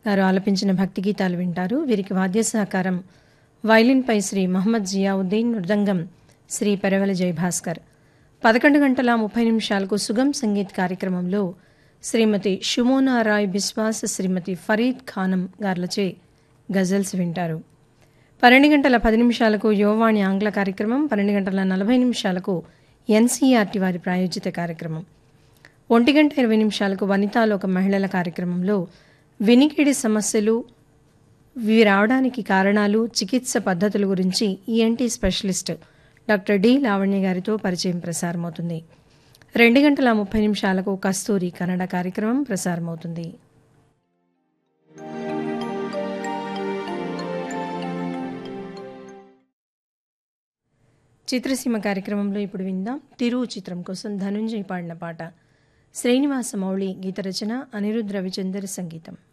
గారు ఆలపించిన భక్తి గీతాలు వింటారు వీరికి వాద్య సహకారం వైలిన్పై శ్రీ మహమ్మద్ జియావుద్దీన్ మృదంగం శ్రీ పెరవల జయభాస్కర్ పదకొండు గంటల ముప్పై నిమిషాలకు సుగం సంగీత్ కార్యక్రమంలో శ్రీమతి షుమోనా రాయ్ బిస్వాస్ శ్రీమతి ఫరీద్ ఖానం గార్లచే గజల్స్ వింటారు పన్నెండు గంటల పది నిమిషాలకు యువవాణి ఆంగ్ల కార్యక్రమం పన్నెండు గంటల నలభై నిమిషాలకు ఎన్సీఆర్టీ వారి ప్రాయోజిత కార్యక్రమం ఒంటి గంట ఇరవై నిమిషాలకు వనితాలోక మహిళల కార్యక్రమంలో వినికిడి సమస్యలు ఇవి రావడానికి కారణాలు చికిత్స పద్ధతుల గురించి ENT specialist doctor D Lavanya గారితో పరిచయం ప్రసారమవుతుంది రెండు గంటల ముప్పై నిమిషాలకు కస్తూరి కన్నడ కార్యక్రమం ప్రసారమవుతుంది చిత్రసీమ కార్యక్రమంలో ఇప్పుడు విందాం తిరు చిత్రం కోసం ధనుంజయ్ పాడిన పాట శ్రీనివాస మౌళి గీత రచన అనిరుద్ రవిచందర్ సంగీతం